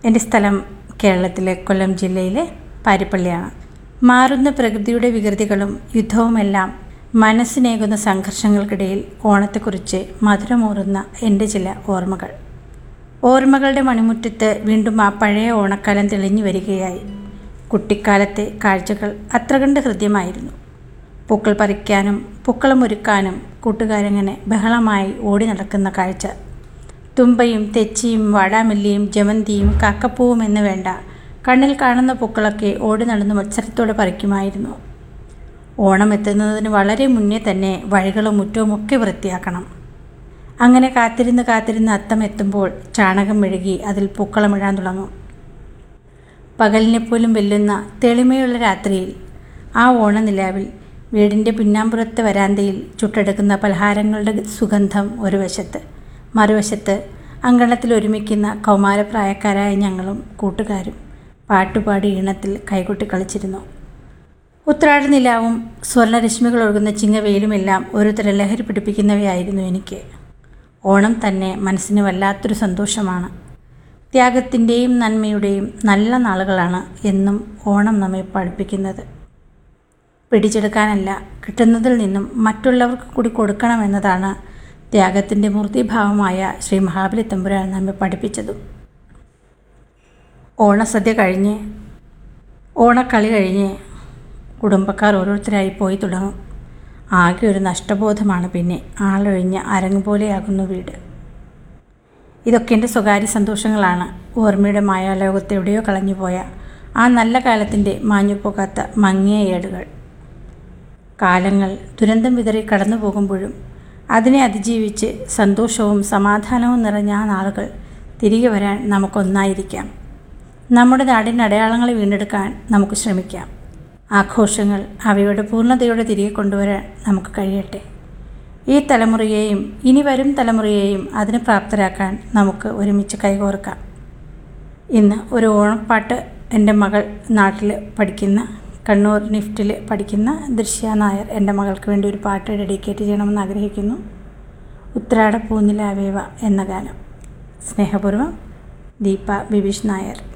എൻ്റെ സ്ഥലം കേരളത്തിലെ കൊല്ലം ജില്ലയിലെ പാരിപ്പള്ളിയാണ് മാറുന്ന പ്രകൃതിയുടെ വികൃതികളും യുദ്ധവുമെല്ലാം മനസ്സിനേകുന്ന സംഘർഷങ്ങൾക്കിടയിൽ ഓണത്തെക്കുറിച്ച് മധുരമൂറുന്ന എൻ്റെ ചില ഓർമ്മകൾ ഓർമ്മകളുടെ മണിമുറ്റത്ത് വീണ്ടും ആ പഴയ ഓണക്കാലം തെളിഞ്ഞു വരികയായി കുട്ടിക്കാലത്തെ കാഴ്ചകൾ അത്ര കണ്ട് ഹൃദ്യമായിരുന്നു പൂക്കൾ പറിക്കാനും പൂക്കളം ഒരുക്കാനും കൂട്ടുകാരങ്ങനെ ബഹളമായി ഓടി നടക്കുന്ന കാഴ്ച തുമ്പയും തെച്ചിയും വാടാമല്ലിയും ജമന്തിയും കാക്കപ്പൂവും എന്ന് വേണ്ട കണ്ണിൽ കാണുന്ന പൂക്കളൊക്കെ ഓടി നടന്ന് മത്സരത്തോടെ പറിക്കുമായിരുന്നു ഓണം എത്തുന്നതിന് വളരെ മുന്നേ തന്നെ വഴികളും മുറ്റവും ഒക്കെ വൃത്തിയാക്കണം അങ്ങനെ കാത്തിരുന്ന് കാത്തിരുന്ന് അത്തം എത്തുമ്പോൾ ചാണകം മെഴുകി അതിൽ പൂക്കളമിടാൻ തുടങ്ങും പകലിനെ പോലും വെല്ലുന്ന തെളിമയുള്ള രാത്രിയിൽ ആ ഓണനിലാവിൽ വീടിൻ്റെ പിന്നാമ്പുറത്തെ വരാന്തയിൽ ചുട്ടെടുക്കുന്ന പലഹാരങ്ങളുടെ സുഗന്ധം ഒരു വശത്ത് മറുവശത്ത് അങ്കണത്തിൽ ഒരുമിക്കുന്ന കൗമാരപ്രായക്കാരായ ഞങ്ങളും കൂട്ടുകാരും പാട്ടുപാടി ഈണത്തിൽ കൈകൊട്ടി കളിച്ചിരുന്നു ഉത്രാട നിലാവും സ്വർണ്ണരശ്മികൾ ഒഴുകുന്ന ചിങ്ങവെയിലുമെല്ലാം ഒരു തരം ലഹരി പിടിപ്പിക്കുന്നവയായിരുന്നു എനിക്ക് ഓണം തന്നെ മനസ്സിന് വല്ലാത്തൊരു സന്തോഷമാണ് ത്യാഗത്തിൻ്റെയും നന്മയുടെയും നല്ല നാളുകളാണ് എന്നും ഓണം നമ്മെ പഠിപ്പിക്കുന്നത് പിടിച്ചെടുക്കാനല്ല കിട്ടുന്നതിൽ നിന്നും മറ്റുള്ളവർക്ക് കൂടി കൊടുക്കണമെന്നതാണ് ത്യാഗത്തിൻ്റെ മൂർത്തിഭാവമായ ശ്രീ മഹാബലി തമ്പുരാൻ നമ്മെ പഠിപ്പിച്ചതും ഓണസദ്യ കഴിഞ്ഞ് ഓണക്കളി കഴിഞ്ഞ് കുടുംബക്കാർ ഓരോരുത്തരായി പോയി തുടങ്ങും ആകെ ഒരു നഷ്ടബോധമാണ് പിന്നെ ആളൊഴിഞ്ഞ അരങ്ങ് പോലെയാകുന്നു വീട് ഇതൊക്കെ എൻ്റെ സ്വകാര്യ സന്തോഷങ്ങളാണ് ഓർമ്മയുടെ മായാലോകത്ത് എവിടെയോ കളഞ്ഞുപോയ ആ നല്ല കാലത്തിൻ്റെ മാഞ്ഞുപോകാത്ത മങ്ങിയ ഏടുകൾ കാലങ്ങൾ ദുരന്തം വിതറി കടന്നു പോകുമ്പോഴും അതിനെ അതിജീവിച്ച് സന്തോഷവും സമാധാനവും നിറഞ്ഞ ആ നാളുകൾ തിരികെ വരാൻ നമുക്കൊന്നായിരിക്കാം നമ്മുടെ നാടിൻ്റെ അടയാളങ്ങളെ വീണ്ടെടുക്കാൻ നമുക്ക് ശ്രമിക്കാം ആഘോഷങ്ങൾ അവയുടെ പൂർണ്ണതയോടെ തിരികെ കൊണ്ടുവരാൻ നമുക്ക് കഴിയട്ടെ ഈ തലമുറയെയും ഇനി വരും തലമുറയെയും അതിന് പ്രാപ്തരാക്കാൻ നമുക്ക് ഒരുമിച്ച് കൈകോർക്കാം ഇന്ന് ഒരു ഓണപ്പാട്ട് എൻ്റെ മകൾ നാട്ടിൽ പഠിക്കുന്ന കണ്ണൂർ നിഫ്റ്റിൽ പഠിക്കുന്ന ദൃശ്യ നായർ എൻ്റെ മകൾക്ക് വേണ്ടി ഒരു പാട്ട് ഡെഡിക്കേറ്റ് ചെയ്യണമെന്ന് ആഗ്രഹിക്കുന്നു ഉത്രാട പൂനിലാവേവ എന്ന ഗാനം സ്നേഹപൂർവ്വം ദീപ ബിബീഷ് നായർ